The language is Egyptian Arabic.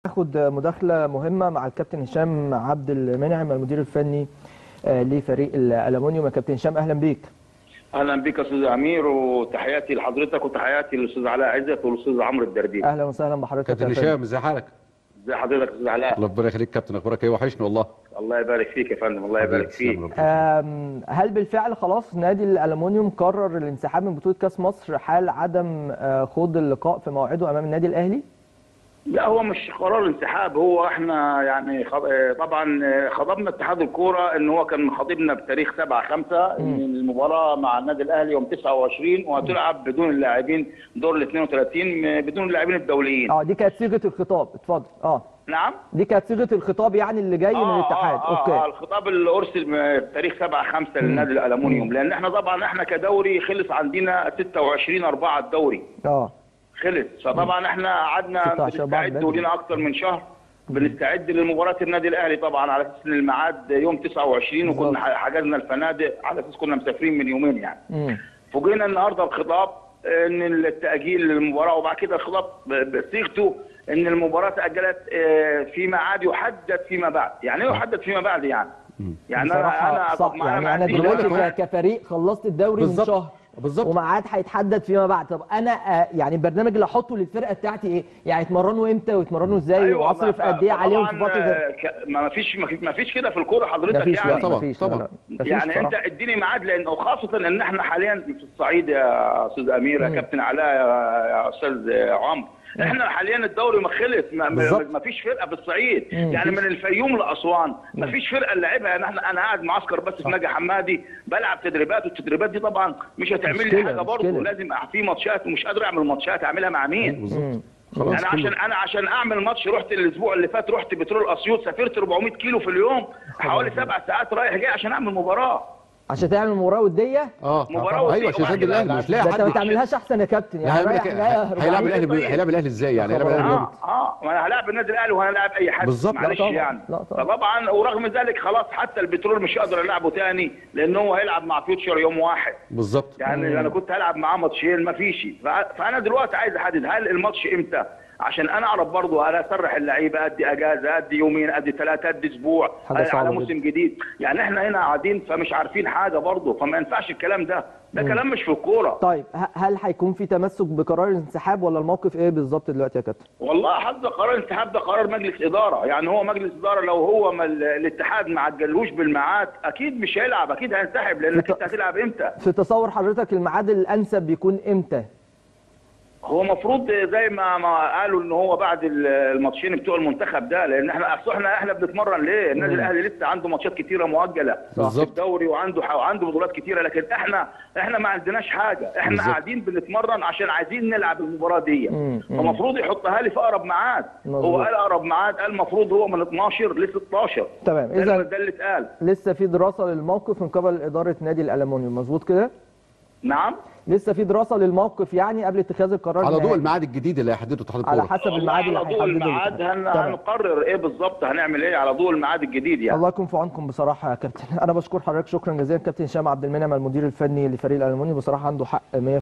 ناخد مداخلة مهمة مع الكابتن هشام عبد المنعم المدير الفني آه، لفريق الألمونيوم يا كابتن هشام أهلا بيك اهلا بك يا استاذ امير وتحياتي لحضرتك وتحياتي للاستاذ علاء عزت والاستاذ عمرو الدردير أهلا وسهلا بحضرتك كابتن يا فندم. هشام ازي حالك؟ ازي حضرتك يا استاذ علاء ربنا يخليك كابتن اخبارك ايه وحشني والله الله يبارك فيك يا فندم الله يبارك فيك تسلم ربنا. آم، هل بالفعل خلاص نادي الألمونيوم قرر الانسحاب من بطولة كأس مصر حال عدم آه، خوض اللقاء في موعده أمام النادي الأهلي؟ لا هو مش قرار انسحاب هو احنا يعني خض... آه، طبعا آه، خضبنا اتحاد الكوره ان هو كان خاطبنا بتاريخ 7 5 ان المباراه مع النادي الاهلي يوم 29 وهتلعب بدون اللاعبين دور ال 32 م- بدون اللاعبين الدوليين اه دي كانت صيغة الخطاب اتفضل اه نعم دي كانت صيغة الخطاب يعني اللي جاي من الاتحاد آه آه اوكي آه الخطاب اللي ارسل م- بتاريخ 7 5 للنادي الالومنيوم لان احنا طبعا احنا كدوري خلص عندنا 26 4 الدوري اه خلص فطبعا احنا قعدنا 16 بعد بنستعد بدري. ولينا اكتر من شهر بنستعد لمباراه النادي الاهلي طبعا على اساس ان الميعاد يوم 29 بالظبط. وكنا حجزنا الفنادق على اساس كنا مسافرين من يومين يعني مم. فوجئنا النهارده بخطاب ان التاجيل للمباراه وبعد كده الخطاب ب- بصيغته ان المباراه تاجلت آه، في ميعاد يحدد فيما بعد يعني ايه يحدد فيما بعد يعني يعني بصراحة انا انا صح طب ما يعني ما انا عنديش- دلوقتي بقول ك- كفريق خلصت الدوري من بالظبط. شهر بالظبط. وميعاد هيتحدد فيما بعد طب انا آه، يعني البرنامج اللي احطه للفرقه بتاعتي ايه يعني يتمرنوا امتى ويتمرنوا ازاي أيوة، واصرف ما- قد ايه عليهم في طبعاً، فتره آه، ك- ما فيش ما فيش كده في الكوره حضرتك مفيش يعني لا طبعاً، مفيش طبعاً. لا، لا، مفيش يعني انت بصراحة. اديني ميعاد لان وخاصه ان احنا حاليا في الصعيد يا استاذ امير يا مم. كابتن علاء يا يا استاذ عمرو احنا حاليا الدوري ما خلص ما, بالظبط. ما فيش فرقه في الصعيد مم. يعني من الفيوم لاسوان ما فيش فرقه نلعبها يعني احنا انا قاعد معسكر بس في نجا حمادي بلعب تدريبات والتدريبات دي طبعا مش هتعمل لي مشكلة، حاجه برضه مشكلة. لازم في ماتشات ومش قادر اعمل ماتشات اعملها مع مين بالظبط خلاص انا كله. عشان انا عشان اعمل ماتش رحت الاسبوع اللي فات رحت بترول اسيوط سافرت 400 كيلو في اليوم حوالي سبع ساعات رايح جاي عشان اعمل مباراه عشان تعمل مباراه وديه اه مباراة ايوه عشان وبعد يسد كده الاهلي مش ده لاقي انت ما حد تعملهاش احسن يا كابتن لا، يعني هيعمل رايح لك- جاي هيلعب 400. الاهلي هيلعب الاهلي ازاي يعني هيلعب الاهلي اه اه ما انا هلاعب النادي الاهلي وانا هلاعب اي حد بالظبط. لا معلش طبعا. يعني لا طبعا. فطبعا ورغم ذلك خلاص حتى البترول مش هقدر العبه تاني لان هو هيلعب مع فيوتشر يوم واحد بالظبط يعني انا كنت هلعب معاه ماتشين ما فيش فأ- فانا دلوقتي عايز احدد هل الماتش امتى عشان انا اعرف برضه انا اسرح اللعيبه ادي اجازه ادي يومين ادي ثلاثه ادي اسبوع حاجة على صعبة موسم جديد يعني احنا هنا قاعدين فمش عارفين حاجه برضه فما ينفعش الكلام ده ده كلام مش في الكوره طيب ه- هل هيكون في تمسك بقرار الانسحاب ولا الموقف ايه بالظبط دلوقتي يا كابتن والله حد قرار الانسحاب ده قرار مجلس اداره يعني هو مجلس اداره لو هو ما ال- الاتحاد ما عجلهوش بالميعاد اكيد مش هيلعب اكيد هينسحب لانك في ت- انت هتلعب امتى في تصور حضرتك الميعاد الانسب بيكون امتى هو مفروض زي ما ما قالوا ان هو بعد ال- الماتشين بتوع المنتخب ده لان احنا اصل احنا احنا بنتمرن ليه النادي الاهلي لسه عنده ماتشات كتيره مؤجله بالظبط. في الدوري وعنده ح- وعنده بطولات كتيره لكن احنا احنا ما عندناش حاجه احنا بالظبط. قاعدين بنتمرن عشان عايزين نلعب المباراه دي مم. مم. فمفروض يحطها لي في اقرب ميعاد مظبوط. هو قال اقرب ميعاد قال المفروض هو من 12 ل 16 تمام ده اذا ده اللي اتقال لسه في دراسه للموقف من قبل اداره نادي الالمونيوم مظبوط كده نعم لسه في دراسه للموقف يعني قبل اتخاذ القرار على ضوء النهائي. الميعاد الجديد اللي هيحدده اتحاد على الكوره حسب والله الميعاد اللي على ضوء هيحدده الميعاد الاتحاد. هن... تمام. هنقرر ايه بالظبط هنعمل ايه على ضوء الميعاد الجديد يعني الله يكون في عونكم بصراحه يا كابتن انا بشكر حضرتك شكرا جزيلا كابتن هشام عبد المنعم المدير الفني لفريق الالمونيوم بصراحه عنده حق 100